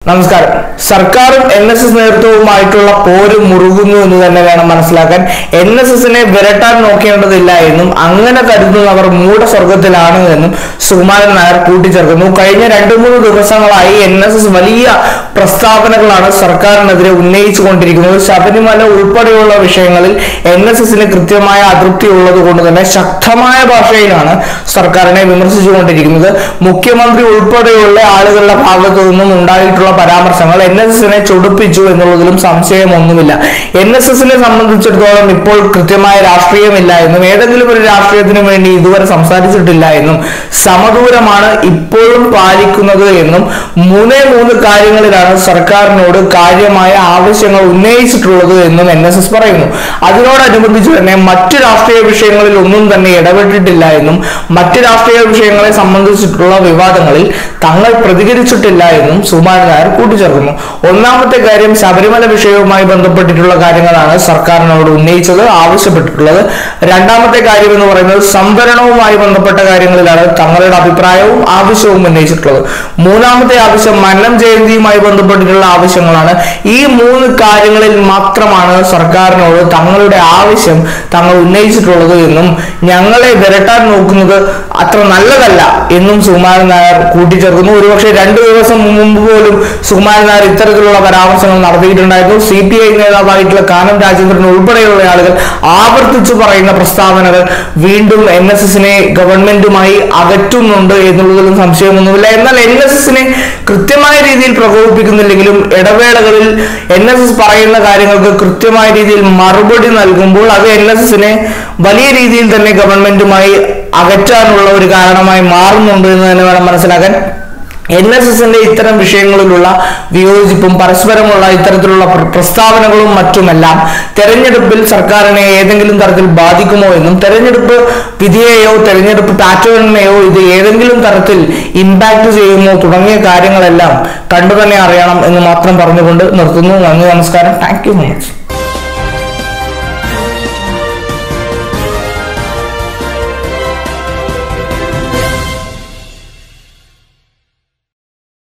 നമസ്കാരം സർക്കാരും N S S നേതൃത്വവുമായിട്ടുള്ള പോര് മുറുകുന്നു എന്ന് തന്നെ വേണം മനസ്സിലാക്കാൻ എൻ എസ് എസിനെ വിരട്ടാൻ നോക്കേണ്ടതില്ല എന്നും അങ്ങനെ കരുതുന്നവർ മൂഢസ്വർഗത്തിലാണ് എന്നും സുകുമാരൻ നായർ കൂട്ടിച്ചേർക്കുന്നു കഴിഞ്ഞ രണ്ടു മൂന്ന് ദിവസങ്ങളായി എൻ എസ് എസ് വലിയ പ്രസ്താവനകളാണ് സർക്കാരിനെതിരെ ഉന്നയിച്ചു കൊണ്ടിരിക്കുന്നത് ശബരിമല ഉൾപ്പെടെയുള്ള വിഷയങ്ങളിൽ എൻ എസ് എസിന് കൃത്യമായ അതൃപ്തി ഉള്ളത് കൊണ്ട് തന്നെ ശക്തമായ ഭാഷയിലാണ് സർക്കാരിനെ വിമർശിച്ചുകൊണ്ടിരിക്കുന്നത് മുഖ്യമന്ത്രി ഉൾപ്പെടെയുള്ള ആളുകളുടെ ഭാഗത്തു നിന്നും ഉണ്ടായിട്ടുള്ള പരാമർശങ്ങൾ എൻ എസ് എസിനെ ചൊടിപ്പിച്ചു എന്നുള്ളതിലും സംശയമൊന്നുമില്ല എൻ എസ് എസിനെ സംബന്ധിച്ചിടത്തോളം ഇപ്പോൾ കൃത്യമായ രാഷ്ട്രീയമില്ല എന്നും ഏതെങ്കിലും ഒരു രാഷ്ട്രീയത്തിന് വേണ്ടി ഇതുവരെ സംസാരിച്ചിട്ടില്ല എന്നും സമദൂരമാണ് ഇപ്പോഴും പാലിക്കുന്നത് എന്നും മൂന്നേ മൂന്ന് കാര്യങ്ങളിലാണ് സർക്കാരിനോട് കാര്യമായ ആവശ്യങ്ങൾ ഉന്നയിച്ചിട്ടുള്ളത് എന്നും എൻ എസ് എസ് പറയുന്നു അതിനോടനുബന്ധിച്ച് തന്നെ മറ്റു രാഷ്ട്രീയ വിഷയങ്ങളിൽ ഒന്നും തന്നെ ഇടപെട്ടിട്ടില്ല എന്നും മറ്റ് രാഷ്ട്രീയ വിഷയങ്ങളെ സംബന്ധിച്ചിട്ടുള്ള വിവാദങ്ങളിൽ തങ്ങൾ പ്രതികരിച്ചിട്ടില്ല എന്നും സുമാൻ നായർ കൂട്ടിച്ചേർക്കുന്നു ഒന്നാമത്തെ കാര്യം ശബരിമല വിഷയവുമായി ബന്ധപ്പെട്ടിട്ടുള്ള കാര്യങ്ങളാണ് സർക്കാരിനോട് ഉന്നയിച്ചത് ആവശ്യപ്പെട്ടിട്ടുള്ളത് രണ്ടാമത്തെ കാര്യം എന്ന് പറയുന്നത് സംവരണവുമായി ബന്ധപ്പെട്ട കാര്യങ്ങളിലാണ് തങ്ങളുടെ അഭിപ്രായവും ആവശ്യവും ഉന്നയിച്ചിട്ടുള്ളത് മൂന്നാമത്തെ ആവശ്യം മന്നം ജയന്തിയുമായി ബന്ധപ്പെട്ടിട്ടുള്ള ആവശ്യങ്ങളാണ് ഈ മൂന്ന് കാര്യങ്ങളിൽ മാത്രമാണ് സർക്കാരിനോട് തങ്ങളുടെ ആവശ്യം തങ്ങൾ ഉന്നയിച്ചിട്ടുള്ളത് എന്നും ഞങ്ങളെ വിരട്ടാൻ നോക്കുന്നത് അത്ര നല്ലതല്ല എന്നും സുകുമാരൻ നായർ കൂട്ടിച്ചേർക്കുന്നു ഒരുപക്ഷെ രണ്ടു ദിവസം മുമ്പ് പോലും സുകുമാരൻ നായർ ഇത്തരത്തിലുള്ള പരാമർശങ്ങൾ നടത്തിയിട്ടുണ്ടായിരുന്നു സി പി ഐ നേതാവായിട്ടുള്ള കാനം രാജേന്ദ്രൻ ഉൾപ്പെടെയുള്ള ആളുകൾ ആവർത്തിച്ചു പറയുന്ന പ്രസ്താവനകൾ വീണ്ടും എൻ എസ് എസിനെ ഗവൺമെന്റുമായി അകറ്റുന്നുണ്ട് എന്നുള്ളതിലും സംശയമൊന്നുമില്ല എന്നാൽ എൻ എസ് എസിനെ കൃത്യമായ രീതിയിൽ പ്രകോപിപ്പിക്കുന്നില്ലെങ്കിലും ഇടവേളകളിൽ എൻ എസ് എസ് പറയുന്ന കാര്യങ്ങൾക്ക് കൃത്യമായ രീതിയിൽ മറുപടി നൽകുമ്പോൾ അത് എൻ എസ് എസിനെ വലിയ രീതിയിൽ തന്നെ ഗവൺമെന്റുമായി അകറ്റാനുള്ള ഒരു കാരണമായി മാറുന്നുണ്ട് എന്ന് തന്നെ വേണം മനസ്സിലാക്കാൻ എൻ എസ് എസിന്റെ ഇത്തരം വിഷയങ്ങളിലുള്ള വിയോജിപ്പും പരസ്പരമുള്ള ഇത്തരത്തിലുള്ള പ്ര- പ്രസ്താവനകളും മറ്റുമെല്ലാം തെരഞ്ഞെടുപ്പിൽ സർക്കാരിനെ ഏതെങ്കിലും തരത്തിൽ ബാധിക്കുമോ എന്നും തെരഞ്ഞെടുപ്പ് വിധിയെയോ തെരഞ്ഞെടുപ്പ് പാറ്റേണിനെയോ ഇത് ഏതെങ്കിലും തരത്തിൽ ഇമ്പാക്ട് ചെയ്യുമോ തുടങ്ങിയ കാര്യങ്ങളെല്ലാം കണ്ടു തന്നെ അറിയണം എന്ന് മാത്രം പറഞ്ഞുകൊണ്ട് നിർത്തുന്നു നന്ദി നമസ്കാരം താങ്ക് യു സോ മച്ച്